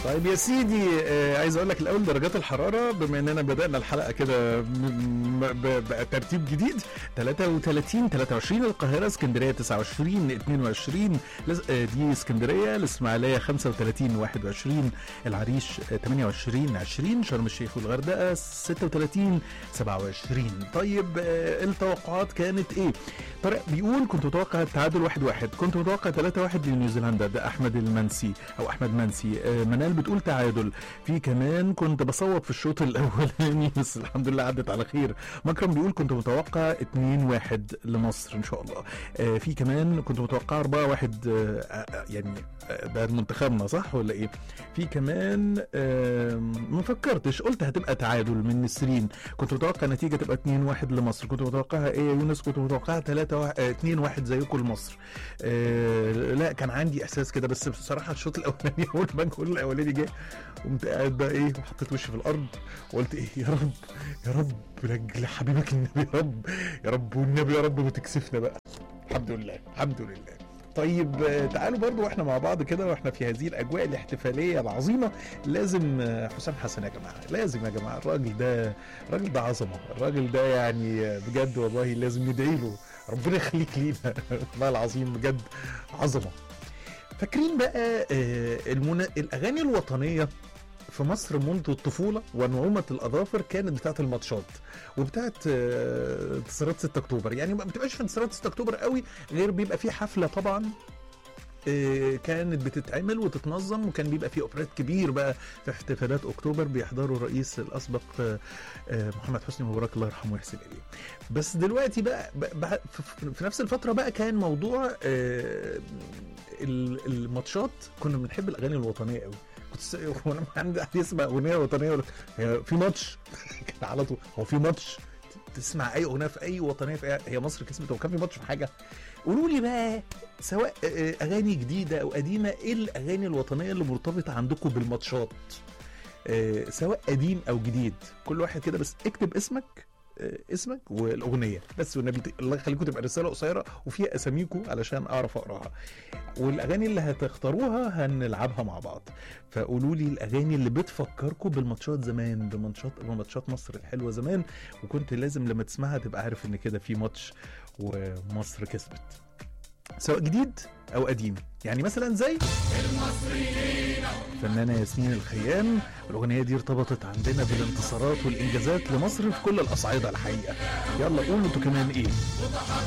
طيب يا سيدي آه عايز اقول لك الاول درجات الحراره بما اننا بدانا الحلقه كده م- م- ب- بترتيب جديد 33 23 القاهره اسكندريه 29 22 لز- آه، دي اسكندريه الاسماعيليه 35 21 العريش آه، 28 20 شرم الشيخ والغردقه 36 27 طيب آه، التوقعات كانت ايه؟ طارق بيقول كنت متوقع التعادل 1 1 كنت متوقع 3 1 لنيوزيلندا ده احمد المنسي او احمد منسي آه، منال بتقول تعادل في كمان كنت بصوت في الشوط الاولاني بس الحمد لله عدت على خير مكرم بيقول كنت متوقع 2 1 لمصر ان شاء الله آه، في كمان كنت متوقع 4 1 يعني آه، ده منتخبنا صح ولا ايه في كمان آه، ما فكرتش قلت هتبقى تعادل من نسرين كنت متوقع نتيجه تبقى 2 1 لمصر كنت متوقعها ايه يا يونس كنت متوقعها 3 2 1 زيكم لمصر آه، لا كان عندي احساس كده بس بصراحه الشوط الاولاني اول ما الجول الاولاني جه قمت قاعد بقى ايه وحطيت وشي في الارض وقلت ايه يا رب يا رب لاجل حبيبك النبي يا رب يا رب والنبي يا رب ما تكسفنا بقى الحمد لله الحمد لله طيب آه، تعالوا برضو واحنا مع بعض كده واحنا في هذه الاجواء الاحتفاليه العظيمه لازم آه، حسام حسن يا جماعه لازم يا جماعه الراجل ده الراجل ده عظمه الراجل ده يعني آه، بجد والله لازم ندعي له ربنا يخليك لينا والله العظيم بجد عظمه فاكرين بقى آه، المنا... الاغاني الوطنيه في مصر منذ الطفوله ونعومه الاظافر كانت بتاعت الماتشات وبتاعت آه، انتصارات 6 اكتوبر يعني ما بتبقاش في انتصارات 6 اكتوبر قوي غير بيبقى في حفله طبعا آه، كانت بتتعمل وتتنظم وكان بيبقى في اوبريت كبير بقى في احتفالات اكتوبر بيحضروا الرئيس الاسبق آه، آه، محمد حسني مبارك الله يرحمه ويحسن اليه بس دلوقتي بقى, بقى, بقى في- في نفس الفتره بقى كان موضوع آه، ال- الماتشات كنا بنحب الاغاني الوطنيه قوي كنت س- وانا عندي حد يسمع اغنيه وطنيه يقول لك هي في ماتش كان على طول هو في ماتش تسمع اي اغنيه في اي وطنيه في أي هي مصر كسبت هو كان في ماتش في حاجه قولوا لي بقى سواء آه، اغاني جديده او قديمه ايه الاغاني الوطنيه اللي مرتبطه عندكم بالماتشات آه، سواء قديم او جديد كل واحد كده بس اكتب اسمك آه، اسمك والاغنيه بس والنبي ت- الله يخليكم تبقى رساله قصيره وفيها اساميكم علشان اعرف اقراها والاغاني اللي هتختاروها هنلعبها مع بعض فقولوا لي الاغاني اللي بتفكركم بالماتشات زمان بماتشات بماتشات مصر الحلوه زمان وكنت لازم لما تسمعها تبقى عارف ان كده في ماتش ومصر كسبت سواء جديد او قديم يعني مثلا زي الفنانة ياسمين الخيام الأغنية دي ارتبطت عندنا بالانتصارات والإنجازات لمصر في كل الأصعدة الحقيقة يلا قولوا انتوا كمان إيه